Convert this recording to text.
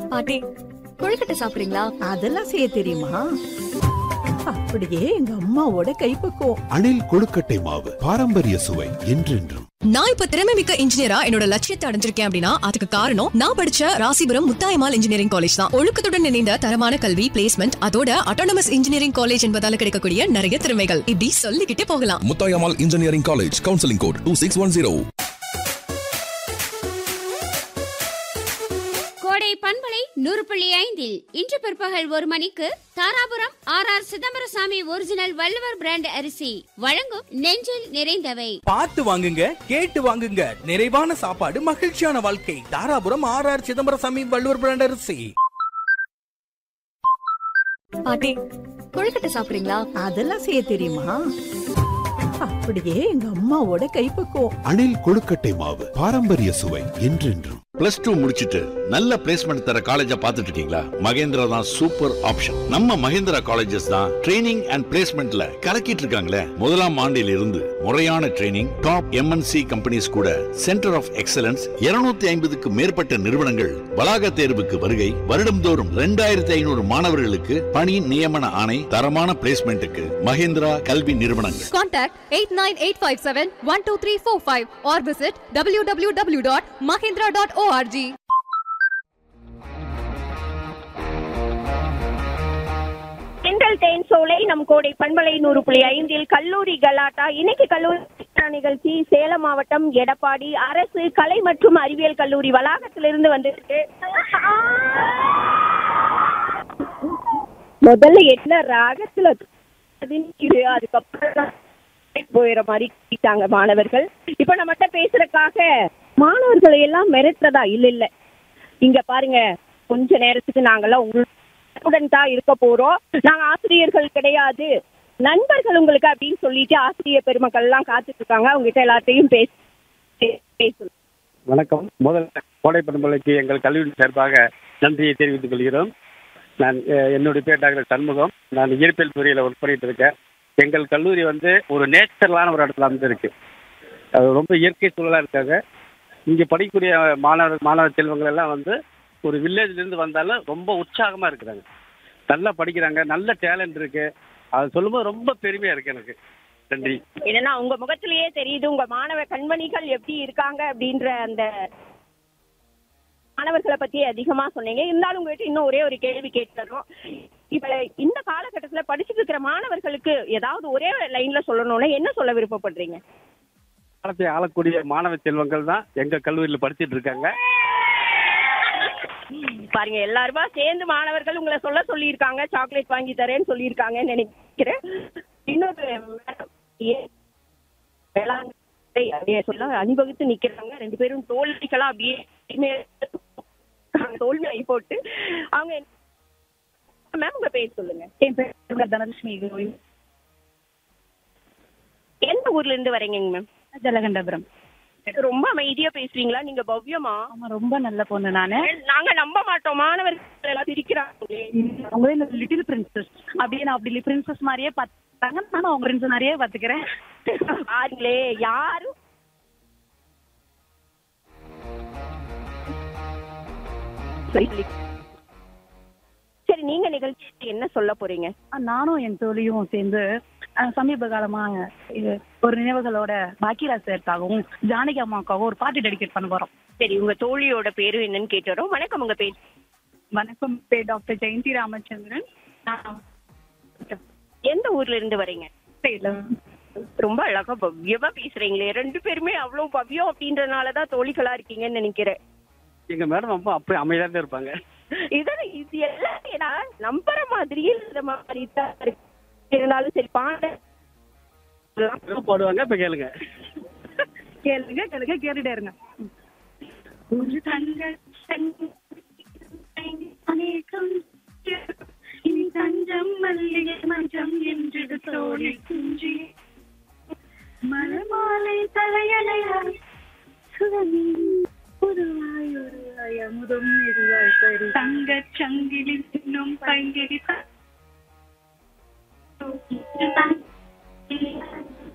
பாட்டி கொழுக்கட்டை சாப்பிடுறீங்களா அதெல்லாம் செய்ய தெரியுமா அப்படியே எங்க அம்மாவோட கைப்பக்குவம் அணில் கொழுக்கட்டை மாவு பாரம்பரிய சுவை என்றென்றும் நான் இப்ப திறமை மிக்க இன்ஜினியரா என்னோட லட்சியத்தை அடைஞ்சிருக்கேன் அப்படின்னா அதுக்கு காரணம் நான் படிச்ச ராசிபுரம் முத்தாயமால் இன்ஜினியரிங் காலேஜ் தான் ஒழுக்கத்துடன் இணைந்த தரமான கல்வி பிளேஸ்மெண்ட் அதோட அட்டானமஸ் இன்ஜினியரிங் காலேஜ் என்பதால கிடைக்கக்கூடிய நிறைய திறமைகள் இப்படி சொல்லிக்கிட்டே போகலாம் Muthayammal engineering college counselling code two six one zero Kodai பண்பலை நூறு புள்ளி ஐந்தில் இன்று பிற்பகல் ஒரு மணிக்கு Dharapuram R R Chidambaraswamy original Valluvar brand அரிசி வழங்கும் நெஞ்சில் நிறைந்தவை பார்த்து வாங்குங்க கேட்டு வாங்குங்க நிறைவான சாப்பாடு மகிழ்ச்சியான வாழ்க்கை Dharapuram R R Chidambaraswamy Valluvar brand அரிசி பாட்டி கொழுக்கட்டை சாப்பிடுறீங்களா அதெல்லாம் செய்ய தெரியுமா அப்படியே எங்க அம்மாவோட கைப்பக்குவம் அணில் கொழுக்கட்டை மாவு பாரம்பரிய சுவை என்றென்றும் பிளஸ் டூ முடிச்சிட்டு நல்ல பிளேஸ்மெண்ட் தர காலேஜா பார்த்துட்டு இருக்கீங்களா மகேந்திரா தான் சூப்பர் ஆப்ஷன் நம்ம மகேந்திரா காலேஜஸ் தான் ட்ரைனிங் அண்ட் பிளேஸ்மெண்ட்ல கலக்கிட்டு இருக்காங்களே முதலாம் ஆண்டில் இருந்து முறையான ட்ரைனிங் டாப் எம்என்சி கம்பெனிஸ் கூட சென்டர் ஆஃப் எக்ஸலன்ஸ் 250 ஐம்பதுக்கு மேற்பட்ட நிறுவனங்கள் வளாக தேர்வுக்கு வருகை வருடம்தோறும் ரெண்டாயிரத்தி ஐநூறு மாணவர்களுக்கு பணி நியமன ஆணை தரமான பிளேஸ்மெண்ட்டுக்கு மகேந்திரா கல்வி நிறுவனங்கள் Contact 89857-12345 or visit www.mahindra.org. தென்றல் தேன் சோலை நம் கோடை பண்பலை நூறு புள்ளி ஐந்தில் கல்லூரி கலாட்டா இன்னைக்கு கல்லூரி கலாட்டா நிகழ்ச்சி சேலம் மாவட்டம் எடப்பாடி அரசு கலை மற்றும் அறிவியல் கல்லூரி வளாகத்திலிருந்து வந்திருக்கு முதல்ல என்ன ராகத்துல இது அதுக்கப்புறம் தான் போயிற மாதிரி கேட்டாங்க மாணவர்கள் இப்ப நம்மகிட்ட பேசுறதுக்காக மாணவர்களை எல்லாம் மிரட்டுறதா இல்ல இல்ல இங்க பாருங்க கொஞ்ச நேரத்துக்கு நாங்கெல்லாம் உங்களுடன் தான் இருக்க போறோம் நாங்க ஆசிரியர்கள் கிடையாது நண்பர்கள் உங்களுக்கு அப்படின்னு சொல்லிட்டு ஆசிரியர் பெருமக்கள் எல்லாம் காத்துட்டு இருக்காங்க அவங்க கிட்ட எல்லாத்தையும் பேச பேசணும் வணக்கம் முதல்ல கோடை பண்பலைக்கு எங்கள் கல்லூரி சார்பாக நன்றியை தெரிவித்துக் கொள்கிறோம் நான் அஹ், என்னுடைய பேர் டாக்டர் சண்முகம் நான் இயற்பியல் துறையில் ஒர்க் பண்ணிட்டு இருக்கேன் எங்கள் கல்லூரி வந்து ஒரு நேச்சுரலான ஒரு இடத்துல வந்து இருக்கு அது ரொம்ப இயற்கை சூழலாக இருக்காங்க இங்கே படிக்கக்கூடிய மாணவர் மாணவ செல்வங்கள் எல்லாம் வந்து ஒரு வில்லேஜ்லேருந்து வந்தாலும் ரொம்ப உற்சாகமாக இருக்கிறாங்க நல்லா படிக்கிறாங்க நல்ல டேலண்ட் இருக்கு அது சொல்லும்போது ரொம்ப பெருமையாக இருக்கு எனக்கு நன்றி என்னன்னா உங்க முகத்திலேயே தெரியுது உங்க மாணவ கண்மணிகள் எப்படி இருக்காங்க அப்படின்ற அந்த மாணவர்களை பத்தி அதிகமா சொன்னீங்க இருந்தாலும் உங்ககிட்ட இன்னும் ஒரே ஒரு கேள்வி கேட்டுறோம் இப்ப இந்த காலகட்டத்துல படிச்சுட்டு இருக்கிற மாணவர்களுக்கு ஏதாவது ஒரே லைன்ல சொல்லணும்னா என்ன சொல்ல விருப்பப்படுறீங்க காலத்தை ஆளக்கூடிய மாணவ செல்வங்கள் தான் எங்கள் கல்லூரியில் படிச்சிட்டு இருக்காங்க பாருங்க எல்லாருமா சேர்ந்து மாணவர்கள் உங்களை சொல்ல சொல்லியிருக்காங்க சாக்லேட் வாங்கி தரேன்னு சொல்லியிருக்காங்கன்னு நினைக்கிறேன் இன்னொரு madam, ஏ- வேளாண்மை அப்படியே சொல்ல அணிவகுத்து நிக்கிறாங்க ரெண்டு பேரும் தோல்விகளா அப்படியே தோல்வி ஆகி போட்டு அவங்க மேம் உங்க பேர் சொல்லுங்க என் பேர் தனலட்சுமி எந்த ஊர்ல இருந்து வரீங்க மேம் ஜலகண்டபுரம் ரொம்ப அமைதியா பேசுவீங்களா நீங்க பவ்யமா ஆமா ரொம்ப நல்ல பொண்ணு நானு நாங்க நம்ப மாட்டோம் மாணவர்கள் எல்லாம் சிரிக்கிறாங்களே அவங்களே லிட்டில் பிரின்சஸ் அப்படியே நான் அப்படி பிரின்சஸ் மாதிரியே பார்த்தாங்க நானும் அவங்க பிரின்சஸ் மாதிரியே பார்த்துக்கிறேன் பாருங்களே யாரும் சரி சரி நீங்க நிகழ்ச்சி என்ன சொல்ல போறீங்க நானும் என் தோழியும் சேர்ந்து அஹ், சமீப காலமா இது ஒரு நினைவுகளோட பாக்கியராஜ் சாருக்காகவும் ஜானகி அம்மாவுக்காகவும் ஒரு பாட்டு டெடிகேட் பண்ண போறோம் சரி உங்க தோழியோட பேரு என்னன்னு கேட்டுறோம் வணக்கம் உங்க பேர் வணக்கம் பேர் டாக்டர் ஜெயந்தி ராமச்சந்திரன் நான் எந்த ஊர்ல இருந்து வரீங்க சேலம். ரொம்ப அழகா பவ்யமா பேசுறீங்களே ரெண்டு பேருமே அவ்வளவு பவ்யம் அப்படின்றனாலதான் தோழிகளா இருக்கீங்கன்னு நினைக்கிறேன் எங்க மேடம் ரொம்ப அப்படியே அமைதியாக தான் இருப்பாங்க இதன இது எல்லாம் நான் நம்புற மாதிரியே இந்த மாதிரி தான் இருக்கு இருந்தாலும் சரி பாட போடுவாங்க இப்ப கேளுங்க கேளுங்க கேளுங்க கேட்டுட்டே இருங்க ஒரு தங்க அநேகம் இனி தஞ்சம் மல்லிகை மஞ்சம் என்று தோழி குஞ்சி மலமாலை தலையணையாய் சுகமி உருவாய் உருவாய் அமுதம் இருவாய் பரி தங்கச் சங்கிலி இன்னும் பங்கிடி